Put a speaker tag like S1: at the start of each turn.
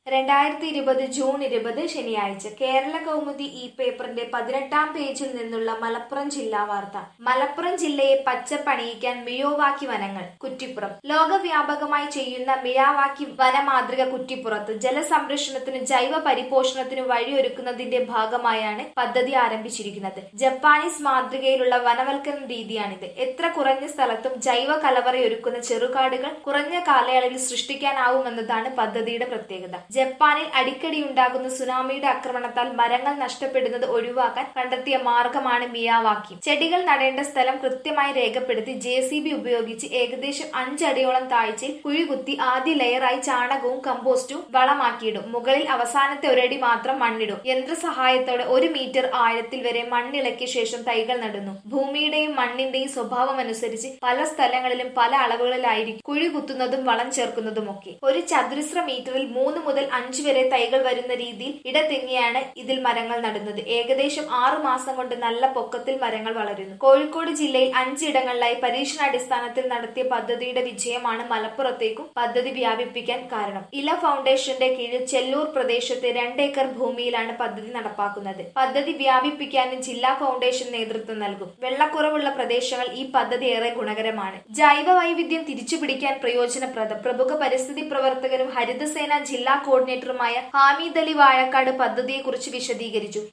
S1: രണ്ടായിരത്തി ഇരുപത് ജൂൺ ഇരുപത് ശനിയാഴ്ച കേരള കൗമുദി ഈ പേപ്പറിന്റെ പതിനെട്ടാം പേജിൽ നിന്നുള്ള മലപ്പുറം ജില്ലാ വാർത്ത മലപ്പുറം ജില്ലയെ പച്ചപ്പണിയിക്കാൻ മിയോവാക്കി വനങ്ങൾ കുറ്റിപ്പുറം ലോകവ്യാപകമായി ചെയ്യുന്ന മിയാവാക്കി വനമാതൃക കുറ്റിപ്പുറത്ത് ജലസംരക്ഷണത്തിനും ജൈവ പരിപോഷണത്തിനും വഴിയൊരുക്കുന്നതിന്റെ ഭാഗമായാണ് പദ്ധതി ആരംഭിച്ചിരിക്കുന്നത് ജപ്പാനീസ് മാതൃകയിലുള്ള വനവൽക്കരണ രീതിയാണിത് എത്ര കുറഞ്ഞ സ്ഥലത്തും ജൈവ കലവറയൊരുക്കുന്ന ചെറുകാടുകൾ കുറഞ്ഞ കാലയളവിൽ സൃഷ്ടിക്കാനാവുമെന്നതാണ് പദ്ധതിയുടെ പ്രത്യേകത ജപ്പാനിൽ അടിക്കടി ഉണ്ടാകുന്ന സുനാമിയുടെ ആക്രമണത്താൽ മരങ്ങൾ നഷ്ടപ്പെടുന്നത് ഒഴിവാക്കാൻ കണ്ടെത്തിയ മാർഗമാണ് മിയാവാക്കി ചെടികൾ നടേണ്ട സ്ഥലം കൃത്യമായി രേഖപ്പെടുത്തി ജെ സി ബി ഉപയോഗിച്ച് ഏകദേശം അഞ്ചടിയോളം താഴ്ചയിൽ കുഴികുത്തി ആദ്യ ലെയറായി ചാണകവും കമ്പോസ്റ്റും വളമാക്കിയിടും മുകളിൽ അവസാനത്തെ ഒരടി മാത്രം മണ്ണിടും യന്ത്രസഹായത്തോടെ ഒരു മീറ്റർ ആഴത്തിൽ വരെ മണ്ണിളക്കിയ ശേഷം തൈകൾ നടുന്നു ഭൂമിയുടെയും മണ്ണിന്റെയും സ്വഭാവം അനുസരിച്ച് പല സ്ഥലങ്ങളിലും പല അളവുകളിലായിരിക്കും കുഴി കുത്തുന്നതും വളം ചേർക്കുന്നതുമൊക്കെ ഒരു ചതുരശ്ര മീറ്ററിൽ മൂന്ന് മുതൽ അഞ്ച് വരെ തൈകൾ വരുന്ന രീതിയിൽ ഇടതെങ്ങിയാണ് ഇതിൽ മരങ്ങൾ നടുന്നത് ഏകദേശം ആറു മാസം കൊണ്ട് നല്ല പൊക്കത്തിൽ മരങ്ങൾ വളരുന്നു കോഴിക്കോട് ജില്ലയിൽ അഞ്ചിടങ്ങളിലായി പരീക്ഷണാടിസ്ഥാനത്തിൽ നടത്തിയ പദ്ധതിയുടെ വിജയമാണ് മലപ്പുറത്തേക്കും പദ്ധതി വ്യാപിപ്പിക്കാൻ കാരണം ഇല ഫൗണ്ടേഷന്റെ കീഴിൽ ചെല്ലൂർ പ്രദേശത്തെ രണ്ടേക്കർ ഭൂമിയിലാണ് പദ്ധതി നടപ്പാക്കുന്നത് പദ്ധതി വ്യാപിപ്പിക്കാനും ജില്ലാ ഫൗണ്ടേഷൻ നേതൃത്വം നൽകും വെള്ളക്കുറവുള്ള പ്രദേശങ്ങൾ ഈ പദ്ധതി ഏറെ ഗുണകരമാണ് ജൈവ വൈവിധ്യം തിരിച്ചുപിടിക്കാൻ പ്രയോജനപ്രദം പ്രമുഖ പരിസ്ഥിതി പ്രവർത്തകരും ഹരിതസേന ജില്ലാ കോർഡിനേറ്ററുമായ ഹാമിദ് അലി വാഴക്കാട് പദ്ധതിയെക്കുറിച്ച് വിശദീകരിച്ചു